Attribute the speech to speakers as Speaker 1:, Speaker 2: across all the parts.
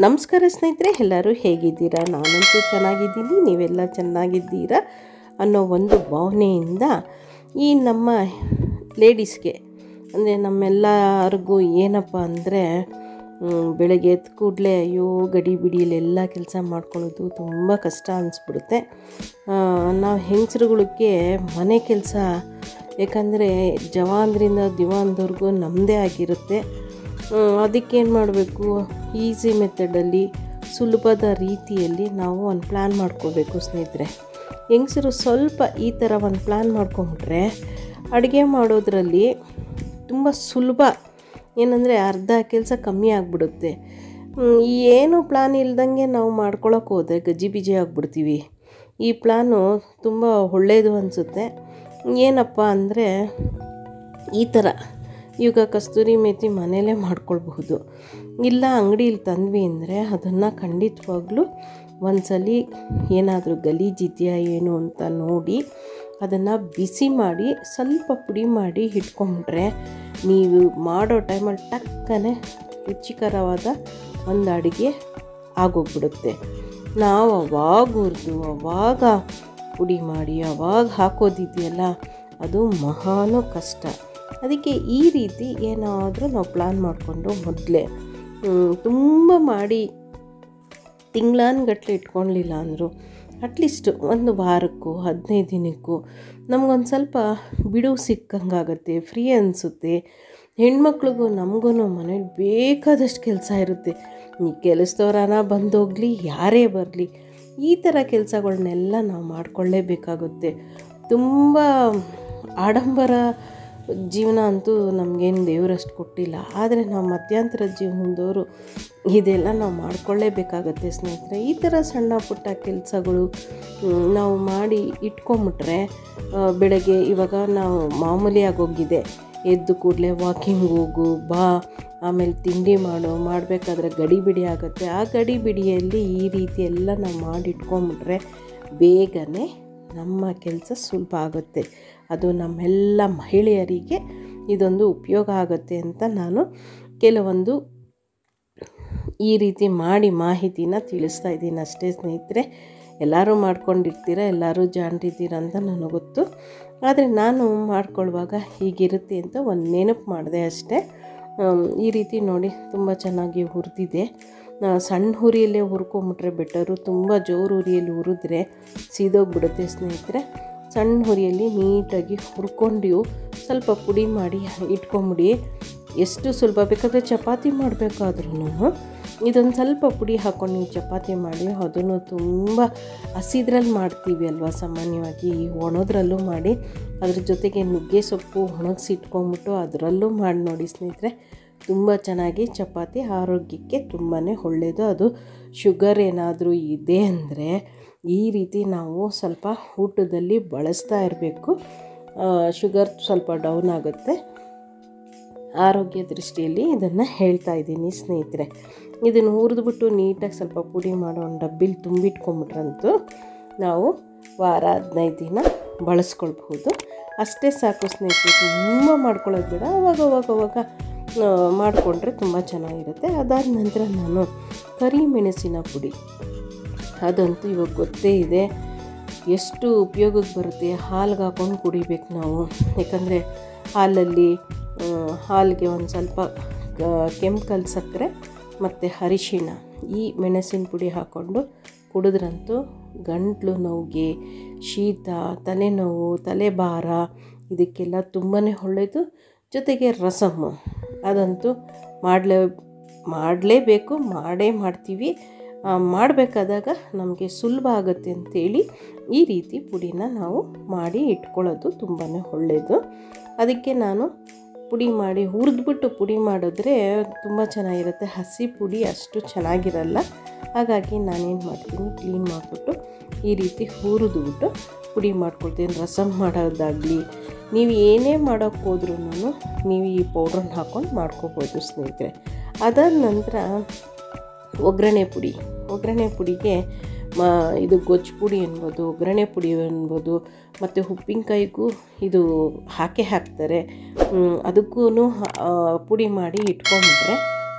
Speaker 1: ನಮಸ್ಕಾರ ಸ್ನೇಹಿತರೆ ಎಲ್ಲರೂ ಹೇಗಿದ್ದೀರಾ ನಾನಂತೂ ಚೆನ್ನಾಗಿದ್ದೀನಿ ನೀವೆಲ್ಲ ಚೆನ್ನಾಗಿದ್ದೀರಾ ಅನ್ನೋ ಒಂದು ಭಾವನೆಯಿಂದ ಈ ನಮ್ಮ ಲೇಡೀಸ್ಗೆ ಅಂದರೆ ನಮ್ಮೆಲ್ಲರಿಗೂ ಏನಪ್ಪ ಅಂದರೆ ಬೆಳಗ್ಗೆ ಎದ್ದ ಕೂಡಲೇ ಅಯ್ಯೋ ಗಡಿ ಬಿಡಿಯಲ್ಲೆಲ್ಲ ಕೆಲಸ ಮಾಡ್ಕೊಳ್ಳೋದು ತುಂಬ ಕಷ್ಟ ಅನಿಸ್ಬಿಡುತ್ತೆ ನಾವು ಹೆಂಗಸ್ರುಗಳಿಗೆ ಮನೆ ಕೆಲಸ ಯಾಕಂದರೆ ಜವಾನ್ರಿಂದ ದಿವಾನ್ದವ್ರಿಗೂ ನಮ್ಮದೇ ಆಗಿರುತ್ತೆ ಅದಕ್ಕೇನು ಮಾಡಬೇಕು ಈಸಿ ಮೆಥಡಲ್ಲಿ ಸುಲಭದ ರೀತಿಯಲ್ಲಿ ನಾವು ಒಂದು ಪ್ಲ್ಯಾನ್ ಮಾಡ್ಕೋಬೇಕು ಸ್ನೇಹಿತರೆ ಹೆಂಗಸರು ಸ್ವಲ್ಪ ಈ ಥರ ಒಂದು ಪ್ಲ್ಯಾನ್ ಮಾಡ್ಕೊಂಬಿಟ್ರೆ ಅಡುಗೆ ಮಾಡೋದ್ರಲ್ಲಿ ತುಂಬ ಸುಲಭ ಏನಂದರೆ ಅರ್ಧ ಕೆಲಸ ಕಮ್ಮಿ ಆಗಿಬಿಡುತ್ತೆ ಏನು ಪ್ಲ್ಯಾನ್ ಇಲ್ದಂಗೆ ನಾವು ಮಾಡ್ಕೊಳಕ್ಕೆ ಹೋದರೆ ಗಜ್ಜಿ ಬಿಜಿ ಆಗಿಬಿಡ್ತೀವಿ ಈ ಪ್ಲ್ಯಾನು ತುಂಬ ಒಳ್ಳೆಯದು ಅನಿಸುತ್ತೆ ಏನಪ್ಪ ಅಂದರೆ ಈ ಥರ ಈಗ ಕಸ್ತೂರಿ ಮೇಥಿ ಮನೆಯಲ್ಲೇ ಮಾಡ್ಕೊಳ್ಬಹುದು ಇಲ್ಲ ಅಂಗಡಿಯಲ್ಲಿ ತಂದ್ವಿ ಅಂದರೆ ಅದನ್ನು ಖಂಡಿತವಾಗ್ಲೂ ಒಂದ್ಸಲಿ ಏನಾದರೂ ಗಲೀಜಿದೆಯಾ ಏನು ಅಂತ ನೋಡಿ ಅದನ್ನು ಬಿಸಿ ಮಾಡಿ ಸ್ವಲ್ಪ ಪುಡಿ ಮಾಡಿ ಇಟ್ಕೊಂಡ್ರೆ ನೀವು ಮಾಡೋ ಟೈಮಲ್ಲಿ ಟಕ್ಕನೆ ರುಚಿಕರವಾದ ಒಂದು ಅಡುಗೆ ಆಗೋಗ್ಬಿಡುತ್ತೆ ನಾವು ಅವಾಗ ಹುರಿದು ಅವಾಗ ಪುಡಿ ಮಾಡಿ ಅವಾಗ ಹಾಕೋದಿದೆಯಲ್ಲ ಅದು ಮಹಾನು ಕಷ್ಟ ಅದಕ್ಕೆ ಈ ರೀತಿ ಏನಾದರೂ ನಾವು ಪ್ಲ್ಯಾನ್ ಮಾಡಿಕೊಂಡು ಮೊದಲೇ ತುಂಬ ಮಾಡಿ ತಿಂಗಳಾನ್ಗಟ್ಲೆ ಇಟ್ಕೊಳ್ಲಿಲ್ಲ ಅಂದರು ಅಟ್ಲೀಸ್ಟ್ ಒಂದು ವಾರಕ್ಕೂ ಹದಿನೈದು ದಿನಕ್ಕೂ ನಮಗೊಂದು ಸ್ವಲ್ಪ ಬಿಡುವು ಸಿಕ್ಕಂಗಾಗತ್ತೆ ಫ್ರೀ ಅನಿಸುತ್ತೆ ಹೆಣ್ಮಕ್ಳಿಗೂ ನಮಗೂ ಮನೇಲಿ ಬೇಕಾದಷ್ಟು ಕೆಲಸ ಇರುತ್ತೆ ಈ ಕೆಲಸದವರನ ಬಂದೋಗಲಿ ಯಾರೇ ಬರಲಿ ಈ ಥರ ಕೆಲಸಗಳನ್ನೆಲ್ಲ ನಾವು ಮಾಡಿಕೊಳ್ಳೇಬೇಕಾಗುತ್ತೆ ತುಂಬ ಆಡಂಬರ ಜೀವನ ಅಂತೂ ನಮಗೇನು ದೇವರಷ್ಟು ಕೊಟ್ಟಿಲ್ಲ ಆದರೆ ನಾವು ಮಧ್ಯಂತರ ಜೀವನದವರು ಇದೆಲ್ಲ ನಾವು ಮಾಡ್ಕೊಳ್ಳೇಬೇಕಾಗತ್ತೆ ಸ್ನೇಹಿತರೆ ಈ ಥರ ಸಣ್ಣ ಪುಟ್ಟ ಕೆಲಸಗಳು ನಾವು ಮಾಡಿ ಇಟ್ಕೊಂಬಿಟ್ರೆ ಬೆಳಗ್ಗೆ ಇವಾಗ ನಾವು ಮಾಮೂಲಿ ಆಗೋಗಿದೆ ಎದ್ದು ಕೂಡಲೇ ವಾಕಿಂಗ್ ಹೋಗು ಬಾ ಆಮೇಲೆ ತಿಂಡಿ ಮಾಡು ಮಾಡಬೇಕಾದ್ರೆ ಗಡಿ ಬಿಡಿ ಆಗುತ್ತೆ ಆ ಗಡಿ ಬಿಡಿಯಲ್ಲಿ ಈ ರೀತಿ ಎಲ್ಲ ನಾವು ಮಾಡಿ ಇಟ್ಕೊಂಬಿಟ್ರೆ ಬೇಗನೆ ನಮ್ಮ ಕೆಲಸ ಸುಲಭ ಆಗುತ್ತೆ ಅದು ನಮ್ಮೆಲ್ಲ ಮಹಿಳೆಯರಿಗೆ ಇದೊಂದು ಉಪಯೋಗ ಆಗುತ್ತೆ ಅಂತ ನಾನು ಕೆಲವೊಂದು ಈ ರೀತಿ ಮಾಡಿ ಮಾಹಿತಿನ ತಿಳಿಸ್ತಾ ಇದ್ದೀನಿ ಅಷ್ಟೇ ಸ್ನೇಹಿತರೆ ಎಲ್ಲರೂ ಮಾಡ್ಕೊಂಡಿರ್ತೀರ ಎಲ್ಲರೂ ಜಾಣ್ರಿದ್ದೀರ ಅಂತ ನನಗೆ ಗೊತ್ತು ಆದರೆ ನಾನು ಮಾಡ್ಕೊಳ್ಳುವಾಗ ಹೀಗಿರುತ್ತೆ ಅಂತ ಒಂದು ನೆನಪು ಮಾಡಿದೆ ಅಷ್ಟೇ ಈ ರೀತಿ ನೋಡಿ ತುಂಬ ಚೆನ್ನಾಗಿ ಹುರಿದಿದೆ ಸಣ್ಣ ಹುರಿಯಲ್ಲೇ ಹುರ್ಕೊಂಬಿಟ್ರೆ ಬೆಟರು ತುಂಬ ಜೋರು ಹುರಿಯಲ್ಲಿ ಹುರಿದ್ರೆ ಸೀದೋಗ್ಬಿಡುತ್ತೆ ಸ್ನೇಹಿತರೆ ಸಣ್ಣ ಹುರಿಯಲ್ಲಿ ನೀಟಾಗಿ ಹುರ್ಕೊಂಡು ಸ್ವಲ್ಪ ಪುಡಿ ಮಾಡಿ ಇಟ್ಕೊಂಬಿಡಿ ಎಷ್ಟು ಸುಲಭ ಬೇಕಾದರೆ ಚಪಾತಿ ಮಾಡಬೇಕಾದ್ರೂ ಇದೊಂದು ಸ್ವಲ್ಪ ಪುಡಿ ಹಾಕ್ಕೊಂಡು ನೀವು ಚಪಾತಿ ಮಾಡಿ ಅದನ್ನು ತುಂಬ ಹಸಿದ್ರಲ್ಲಿ ಮಾಡ್ತೀವಿ ಅಲ್ವಾ ಸಾಮಾನ್ಯವಾಗಿ ಈ ಒಣದ್ರಲ್ಲೂ ಮಾಡಿ ಅದ್ರ ಜೊತೆಗೆ ನುಗ್ಗೆ ಸೊಪ್ಪು ಒಣಗಿಸಿ ಇಟ್ಕೊಂಬಿಟ್ಟು ಅದರಲ್ಲೂ ಮಾಡಿ ನೋಡಿ ಸ್ನೇಹಿತರೆ ತುಂಬ ಚೆನ್ನಾಗಿ ಚಪಾತಿ ಆರೋಗ್ಯಕ್ಕೆ ತುಂಬಾ ಒಳ್ಳೆಯದು ಅದು ಶುಗರ್ ಏನಾದರೂ ಇದೆ ಅಂದರೆ ಈ ರೀತಿ ನಾವು ಸ್ವಲ್ಪ ಊಟದಲ್ಲಿ ಬಳಸ್ತಾ ಇರಬೇಕು ಶುಗರ್ ಸ್ವಲ್ಪ ಡೌನ್ ಆಗುತ್ತೆ ಆರೋಗ್ಯ ದೃಷ್ಟಿಯಲ್ಲಿ ಇದನ್ನು ಹೇಳ್ತಾ ಇದ್ದೀನಿ ಸ್ನೇಹಿತರೆ ಇದನ್ನು ಹುರಿದ್ಬಿಟ್ಟು ನೀಟಾಗಿ ಸ್ವಲ್ಪ ಪುಡಿ ಮಾಡೋ ಒಂದು ಡಬ್ಬಿಲಿ ತುಂಬಿಟ್ಕೊಂಬಿಟ್ರಂತೂ ನಾವು ವಾರ ಹದಿನೈದು ದಿನ ಬಳಸ್ಕೊಳ್ಬಹುದು ಅಷ್ಟೇ ಸಾಕು ಸ್ನೇಹಿತರೆ ತುಂಬ ಮಾಡ್ಕೊಳ್ಳೋದು ಬೇಡ ಅವಾಗ ಅವಾಗ ಅವಾಗ ಮಾಡಿಕೊಂಡ್ರೆ ತುಂಬ ಚೆನ್ನಾಗಿರುತ್ತೆ ಅದಾದ ನಂತರ ನಾನು ಕರಿಮೆಣಸಿನ ಪುಡಿ ಅದಂತೂ ಇವಾಗ ಗೊತ್ತೇ ಇದೆ ಎಷ್ಟು ಉಪಯೋಗಕ್ಕೆ ಬರುತ್ತೆ ಹಾಲ್ಗೆ ಹಾಕ್ಕೊಂಡು ಕುಡಿಬೇಕು ನಾವು ಯಾಕಂದರೆ ಹಾಲಲ್ಲಿ ಹಾಲಿಗೆ ಒಂದು ಸ್ವಲ್ಪ ಕೆಮಿಕಲ್ ಸಕ್ಕರೆ ಮತ್ತು ಅರಿಶಿಣ ಈ ಮೆಣಸಿನ ಪುಡಿ ಹಾಕ್ಕೊಂಡು ಕುಡಿದ್ರಂತೂ ಗಂಟ್ಲು ನೋವಿಗೆ ಶೀತ ತಲೆನೋವು ತಲೆಭಾರ ಇದಕ್ಕೆಲ್ಲ ತುಂಬಾ ಒಳ್ಳೆಯದು ಜೊತೆಗೆ ರಸಮ್ಮು ಅದಂತೂ ಮಾಡಲೇ ಮಾಡಲೇಬೇಕು ಮಾಡೇ ಮಾಡ್ತೀವಿ ಮಾಡಬೇಕಾದಾಗ ನಮಗೆ ಸುಲಭ ಆಗುತ್ತೆ ಅಂತೇಳಿ ಈ ರೀತಿ ಪುಡಿನ ನಾವು ಮಾಡಿ ಇಟ್ಕೊಳ್ಳೋದು ತುಂಬಾ ಒಳ್ಳೆಯದು ಅದಕ್ಕೆ ನಾನು ಪುಡಿ ಮಾಡಿ ಹುರಿದ್ಬಿಟ್ಟು ಪುಡಿ ಮಾಡಿದ್ರೆ ತುಂಬ ಚೆನ್ನಾಗಿರುತ್ತೆ ಹಸಿ ಪುಡಿ ಅಷ್ಟು ಚೆನ್ನಾಗಿರಲ್ಲ ಹಾಗಾಗಿ ನಾನೇನು ಮಾಡ್ತೀನಿ ಕ್ಲೀನ್ ಮಾಡಿಬಿಟ್ಟು ಈ ರೀತಿ ಹುರಿದ್ಬಿಟ್ಟು ಪುಡಿ ಮಾಡ್ಕೊಳ್ತೀನಿ ರಸಮ್ ಮಾಡೋದಾಗಲಿ ನೀವು ಏನೇ ಮಾಡೋಕ್ಕೆ ಹೋದ್ರೂ ನೀವು ಈ ಪೌಡ್ರನ್ನ ಹಾಕ್ಕೊಂಡು ಮಾಡ್ಕೋಬೋದು ಸ್ನೇಹಿತರೆ ಅದಾದ ನಂತರ ಒಗ್ಗರಣೆ ಪುಡಿ ಒಗ್ಗರಣೆ ಪುಡಿಗೆ ಮ ಇದು ಗೊಜ್ಜು ಪುಡಿ ಅನ್ಬೋದು ಒಗ್ಗರಣೆ ಪುಡಿ ಅನ್ಬೋದು ಮತ್ತು ಉಪ್ಪಿನಕಾಯಿಗೂ ಇದು ಹಾಕೇ ಹಾಕ್ತಾರೆ ಅದಕ್ಕೂ ಪುಡಿ ಮಾಡಿ ಇಟ್ಕೊಂಬಿಟ್ರೆ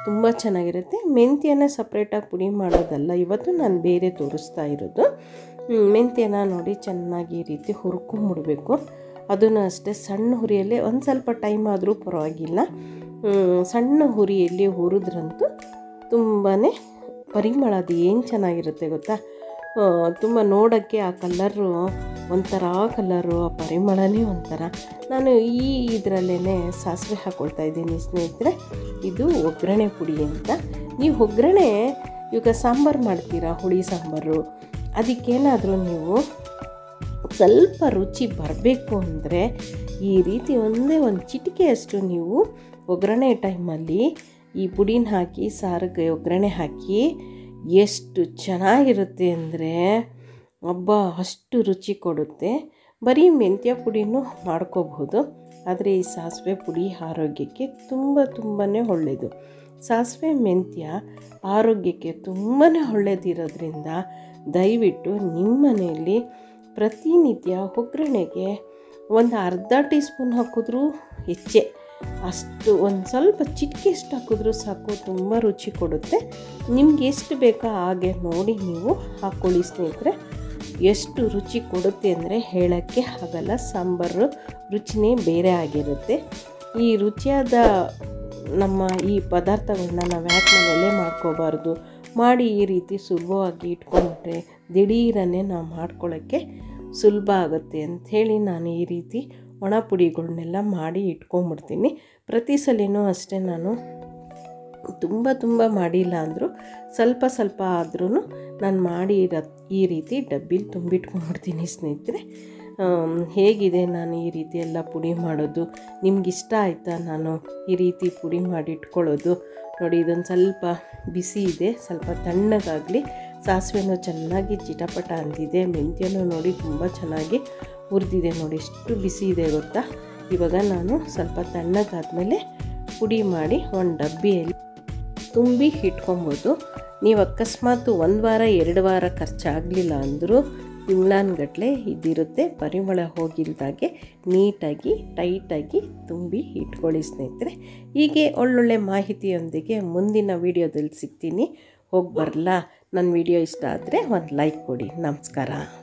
Speaker 1: ತುಂಬ ಚೆನ್ನಾಗಿರುತ್ತೆ ಮೆಂತ್ಯನ ಸಪ್ರೇಟಾಗಿ ಪುಡಿ ಮಾಡೋದಲ್ಲ ಇವತ್ತು ನಾನು ಬೇರೆ ತೋರಿಸ್ತಾ ಇರೋದು ಹ್ಮ್, ಮೆಂತ್ಯನ ನೋಡಿ ಚೆನ್ನಾಗಿ ಈ ರೀತಿ ಹುರ್ಕೊಂಬಿಡ್ಬೇಕು ಅದನ್ನು ಅಷ್ಟೇ ಸಣ್ಣ ಹುರಿಯಲ್ಲೇ ಒಂದು ಸ್ವಲ್ಪ ಟೈಮ್ ಆದರೂ ಪರವಾಗಿಲ್ಲ ಹ್ಮ್, ಸಣ್ಣ ಹುರಿಯಲ್ಲಿ ಹುರಿದ್ರಂತೂ ತುಂಬಾ ಪರಿಮಳ ಅದು ಏನು ಚೆನ್ನಾಗಿರುತ್ತೆ ಗೊತ್ತಾ ತುಂಬ ನೋಡೋಕ್ಕೆ ಆ ಕಲ್ಲರು ಒಂಥರ ಕಲರು ಆ ಪರಿಮಳನೇ ಒಂಥರ ನಾನು ಈ ಇದರಲ್ಲೇ ಸಾಸಿವೆ ಹಾಕ್ಕೊಳ್ತಾ ಇದ್ದೀನಿ ಸ್ನೇಹಿತರೆ ಇದು ಒಗ್ಗರಣೆ ಪುಡಿ ಅಂತ ನೀವು ಒಗ್ಗರಣೆ ಈಗ ಸಾಂಬಾರು ಮಾಡ್ತೀರಾ ಹುಳಿ ಸಾಂಬಾರು ಅದಕ್ಕೇನಾದರೂ ನೀವು ಸ್ವಲ್ಪ ರುಚಿ ಬರಬೇಕು ಅಂದರೆ ಈ ರೀತಿ ಒಂದೇ ಒಂದು ಚಿಟಿಕೆಯಷ್ಟು ನೀವು ಒಗ್ಗರಣೆ ಟೈಮಲ್ಲಿ ಈ ಪುಡಿನ ಹಾಕಿ ಸಾರಿಗೆ ಒಗ್ಗರಣೆ ಹಾಕಿ ಎಷ್ಟು ಚೆನ್ನಾಗಿರುತ್ತೆ ಅಂದರೆ ಅಬ್ಬಾ ಅಷ್ಟು ರುಚಿ ಕೊಡುತ್ತೆ ಬರೀ ಮೆಂತ್ಯ ಪುಡಿನೂ ಮಾಡ್ಕೋಬಹುದು ಆದರೆ ಈ ಸಾಸಿವೆ ಪುಡಿ ಆರೋಗ್ಯಕ್ಕೆ ತುಂಬ ತುಂಬಾ ಒಳ್ಳೆಯದು ಸಾಸಿವೆ ಮೆಂತ್ಯ ಆರೋಗ್ಯಕ್ಕೆ ತುಂಬಾ ಒಳ್ಳೆಯದಿರೋದ್ರಿಂದ ದಯವಿಟ್ಟು ನಿಮ್ಮ ಮನೆಯಲ್ಲಿ ಪ್ರತಿನಿತ್ಯ ಒಗ್ಗರಣೆಗೆ ಒಂದು ಅರ್ಧ ಟೀ ಸ್ಪೂನ್ ಹಾಕಿದ್ರೂ ಹೆಚ್ಚೆ ಅಷ್ಟು ಒಂದು ಸ್ವಲ್ಪ ಚಿಟಿಕೆ ಎಷ್ಟು ಹಾಕಿದ್ರೂ ಸಾಕು ತುಂಬ ರುಚಿ ಕೊಡುತ್ತೆ ನಿಮ್ಗೆ ಎಷ್ಟು ಬೇಕೋ ಹಾಗೆ ನೋಡಿ ನೀವು ಹಾಕ್ಕೊಳ್ಳಿ ಸ್ನೇಹಿತರೆ ಎಷ್ಟು ರುಚಿ ಕೊಡುತ್ತೆ ಅಂದರೆ ಹೇಳೋಕ್ಕೆ ಆಗಲ್ಲ ಸಾಂಬಾರು ರುಚಿನೇ ಬೇರೆ ಆಗಿರುತ್ತೆ ಈ ರುಚಿಯಾದ ನಮ್ಮ ಈ ಪದಾರ್ಥಗಳನ್ನ ನಾವು ಯಾಕೆ ಮನೆಯಲ್ಲೇ ಮಾಡ್ಕೋಬಾರ್ದು ಮಾಡಿ ಈ ರೀತಿ ಸುಲಭವಾಗಿ ಇಟ್ಕೊಂಡ್ರೆ ದಿಢೀರನ್ನೇ ನಾವು ಮಾಡ್ಕೊಳ್ಳೋಕ್ಕೆ ಸುಲಭ ಆಗುತ್ತೆ ಅಂಥೇಳಿ ನಾನು ಈ ರೀತಿ ಒಣ ಪುಡಿಗಳನ್ನೆಲ್ಲ ಮಾಡಿ ಇಟ್ಕೊಂಬಿಡ್ತೀನಿ ಪ್ರತಿ ಸಲಿನೂ ಅಷ್ಟೇ ನಾನು ತುಂಬ ತುಂಬ ಮಾಡಿಲ್ಲ ಅಂದರೂ ಸ್ವಲ್ಪ ಸ್ವಲ್ಪ ಆದ್ರೂ ನಾನು ಮಾಡಿ ಇರೋ ಈ ರೀತಿ ಡಬ್ಬಿಲಿ ತುಂಬಿಟ್ಕೊಂಡ್ಬಿಡ್ತೀನಿ ಸ್ನೇಹಿತರೆ ಆಮ್, ಹೇಗಿದೆ ನಾನು ಈ ರೀತಿ ಎಲ್ಲ ಪುಡಿ ಮಾಡೋದು ನಿಮ್ಗೆ ಇಷ್ಟ ಆಯಿತಾ ನಾನು ಈ ರೀತಿ ಪುಡಿ ಮಾಡಿ ಇಟ್ಕೊಳ್ಳೋದು ನೋಡಿ ಇದೊಂದು ಸ್ವಲ್ಪ ಬಿಸಿ ಇದೆ ಸ್ವಲ್ಪ ತಣ್ಣಗಾಗಲಿ ಸಾಸಿವೆನೂ ಚೆನ್ನಾಗಿ ಚಿಟಪಟ ಅಂದಿದೆ ಮೆಂತ್ಯನೂ ನೋಡಿ ತುಂಬ ಚೆನ್ನಾಗಿ ಹುರಿದಿದೆ ನೋಡಿ ಎಷ್ಟು ಬಿಸಿ ಇದೆ ಗೊತ್ತಾ ಇವಾಗ ನಾನು ಸ್ವಲ್ಪ ತಣ್ಣಗಾದ್ಮೇಲೆ ಪುಡಿ ಮಾಡಿ ಒಂದು ಡಬ್ಬಿಯಲ್ಲಿ ತುಂಬಿ ಇಟ್ಕೊಬೋದು ನೀವು ಅಕಸ್ಮಾತ್ ಒಂದು ವಾರ ಎರಡು ವಾರ ಖರ್ಚಾಗಲಿಲ್ಲ ಅಂದರೂ ತಿಂಗಳಾನ್ಗಟ್ಲೆ ಇದಿರುತ್ತೆ ಪರಿಮಳ ಹೋಗಿಲ್ದಾಗೆ ನೀಟಾಗಿ ಟೈಟಾಗಿ ತುಂಬಿ ಇಟ್ಕೊಳ್ಳಿ ಸ್ನೇಹಿತರೆ ಹೀಗೆ ಒಳ್ಳೊಳ್ಳೆ ಮಾಹಿತಿಯೊಂದಿಗೆ ಮುಂದಿನ ವೀಡಿಯೋದಲ್ಲಿ ಸಿಗ್ತೀನಿ ಹೋಗಿ ಬರಲ್ಲ ನನ್ನ ವಿಡಿಯೋ ಇಷ್ಟ ಆದರೆ ಒಂದು ಲೈಕ್ ಕೊಡಿ ನಮಸ್ಕಾರ